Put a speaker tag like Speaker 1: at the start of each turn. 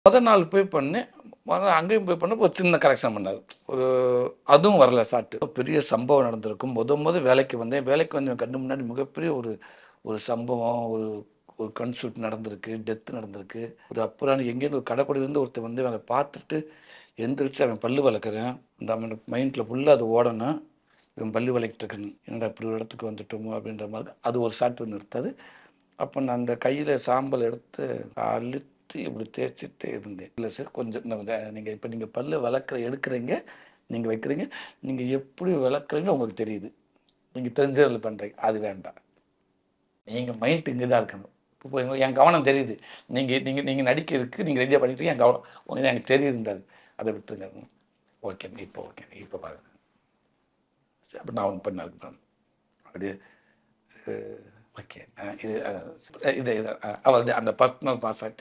Speaker 1: முதல் நாள் போய் பண்ணேன் முதல்ல அங்கேயும் போய் பண்ண ஒரு சின்ன கரெக்ஷன் பண்ணார் ஒரு அதுவும் வரல சாட்டு பெரிய சம்பவம் நடந்திருக்கும் முத முத வேலைக்கு வந்தேன் வேலைக்கு வந்து என் கண்ணு முன்னாடி மிகப்பெரிய ஒரு ஒரு சம்பவம் ஒரு ஒரு கன்சூட் நடந்திருக்கு டெத்து நடந்திருக்கு ஒரு அப்புறம் எங்கேருந்து ஒரு கடைப்படியிலேருந்து ஒருத்தர் வந்து அதை பார்த்துட்டு எந்திரிச்சு அவன் பல்லு வளர்க்குறேன் அந்த அவனுக்கு மைண்டில் ஃபுல்லாக அது ஓடணும் இவன் பல்லு விளக்கிட்டு இருக்கணும் என்னடா இப்படி ஒரு இடத்துக்கு வந்துட்டோமோ அப்படின்ற மாதிரி அது ஒரு ஷாட் ஒன்று எடுத்தது அப்போ நான் அந்த கையில் சாம்பல் எடுத்து அழுத்தி இப்படி தேய்ச்சிட்டு இருந்தேன் இல்லை சார் கொஞ்சம் நீங்கள் இப்போ நீங்கள் பல்லு வளர்க்குற எடுக்கிறீங்க நீங்கள் வைக்கிறீங்க நீங்கள் எப்படி விளக்குறீங்க உங்களுக்கு தெரியுது நீங்கள் தெரிஞ்சதில் பண்ணுறீங்க அது வேண்டாம் நீங்கள் மைண்ட் இங்கே தான் இருக்கணும் இப்போ எங்க- என் கவனம் தெரியுது நீங்கள் நீங்கள் நீங்கள் நடிக்க இருக்கு நீங்கள் ரெடியாக பண்ணிட்டு இருக்கீங்க, என் கவனம் உங்களுக்கு எனக்கு தெரியுதுன்றாரு அதை விட்டுருங்க ஓகே இப்போ ஓகே இப்போ பாருங்க சரி, அப்போ நான் ஒன்று பண்ண இருக்கேன் அப்படியே ஓகே இது அஹ், இது இது அவள் அந்த பர்சனல் பாஸ்